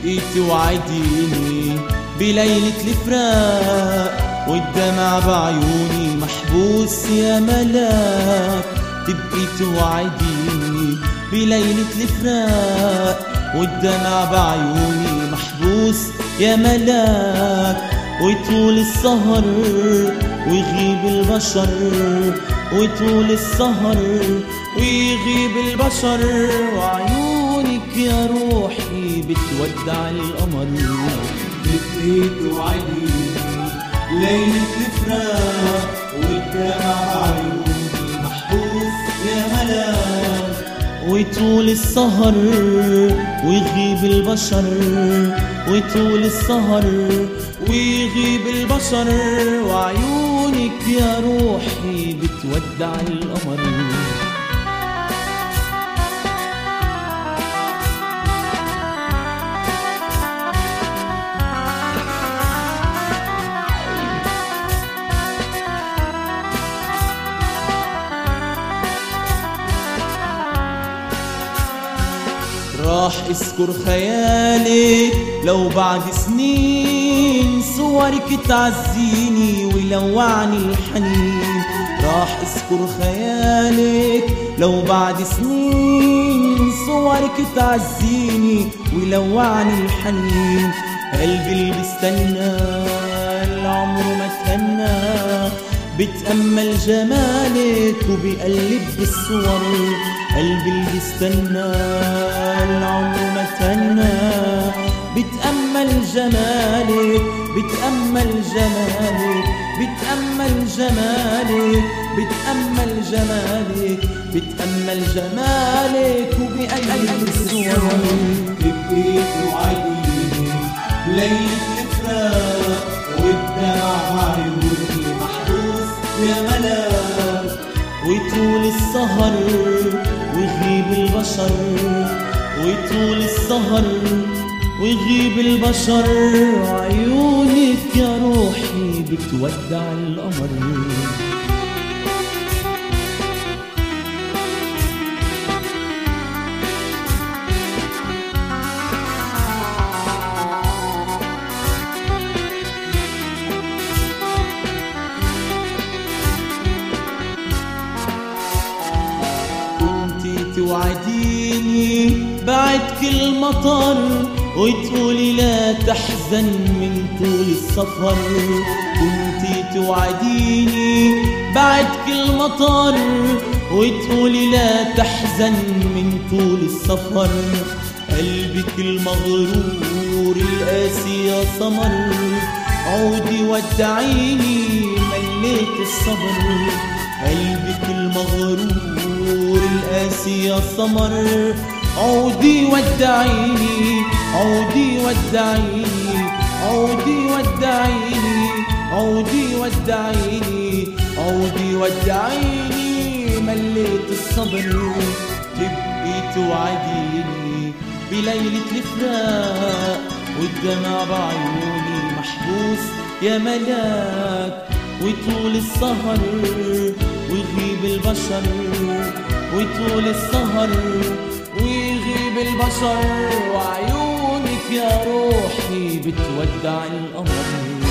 تبقي توعديني بليلة الفراق والدمع بعيوني محبوس يا ملاك تبقي توعديني بليلة الفراق والدمع بعيوني محبوس يا ملاك ويطول السهر ويغيب البشر ويطول السهر ويغيب البشر وعيونك يا روحي بتودع القمر لقيت وعدي ليلة الفراق والدمع عيوني محبوس يا ملاك ويطول السهر ويغيب البشر ويطول السهر ويغيب البشر وعيونك يا روحي بتودع القمر راح اذكر خيالك لو بعد سنين صورك تعزيني ولوعني الحنين راح اذكر خيالك لو بعد سنين صورك تعزيني ولوعني الحنين قلبي اللي بستنى العمر ما تهنى بتأمل جمالك وبقلب بالصور قلبي اللي بيستنى العمر ما تهنى بتأمل جمالك بتأمل جمالك بتأمل جمالك بتأمل جمالك بتأمل جمالك وبقلب بالصور لقيت وعدي ليلة الفراق والدمع عيوني محبوس يا ملاك ويطول السهر ويغيب البشر ويطول السهر ويغيب البشر عيونك يا روحي بتودع القمر كنتي توعديني بعد كل مطر وتقولي لا تحزن من طول السفر كنتي توعديني بعد كل مطر وتقولي لا تحزن من طول السفر قلبك المغرور القاسي يا سمر عودي ودعيني مليت الصبر قلبك المغرور القاسي يا سمر عودي ودعيني عودي ودعيني عودي ودعيني عودي ودعيني عودي ودعيني مليت الصبر تبقي توعديني بليلة الفراق والدمع بعيوني محبوس يا ملاك ويطول السهر ويغيب البشر ويطول السهر ويغيب البشر وعيونك يا روحي بتودع القمر